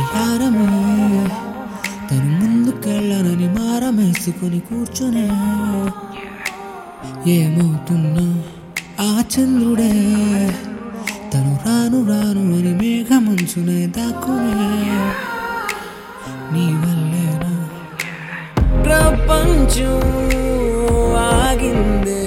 గడియారమే తను ముందుకెళ్ళనని మారమేసుకొని కూర్చునే ఏమవుతున్నా ఆ చంద్రుడే తను రాను రాను అని మేఘమంచునే దాక్కునే నీ వల్లేనా ప్రపంచం ఆగిందే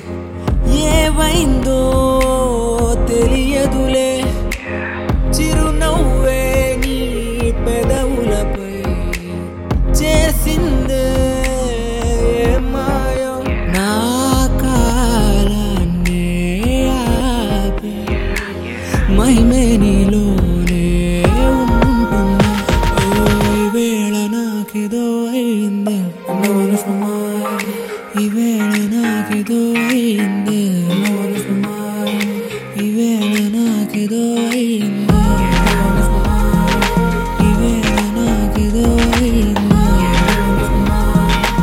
ఏమైందో తెలియదులే చిరునవ్వే నీ పెదవులపై చేసిందే ఏ మాయో నా కాలాన్నే ఆపి మహిమే నీలోనే ఉంటున్నా ఓ ఈ వేళ నాకేదో అయిందే నోరు సుమారు ఈ వేళ నాకేదో అయిందే నోరు సుమారు ఈ వేళ నాకేదో అయిందే నోరు సుమారు ఈ వేళ నాకేదో అయిందే నోరు సుమారు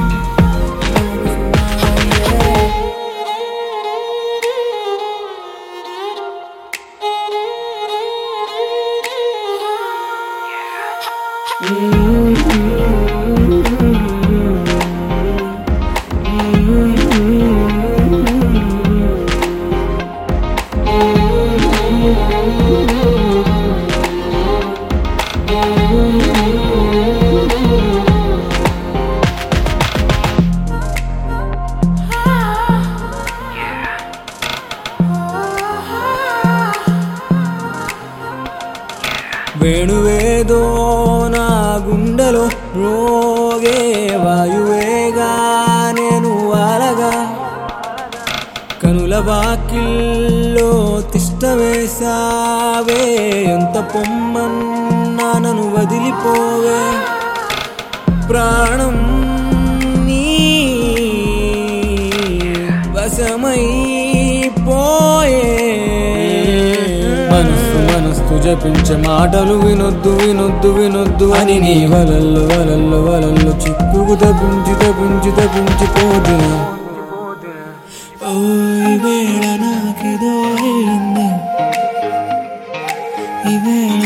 వేణువేదో నా గుండెలో రోగే వాయువేగా నేను వాలగా కనుల వాకిల్లో తిష్ట వేసావే ఎంత పొమ్మన్నా నన్ను వదిలిపోవే ప్రాణం నీ వశమైపోయే మనస్సు మనస్సు జపించే మాటలు వినొద్దు వినొద్దు వినొద్దు అని నీ వలల్లో వలల్లో వలల్లో చిక్కుకు తప్పించి తప్పించి తప్పించి పోతున్నా ఓ ఈ వేళ నాకేదో అయింది ఈ వేళ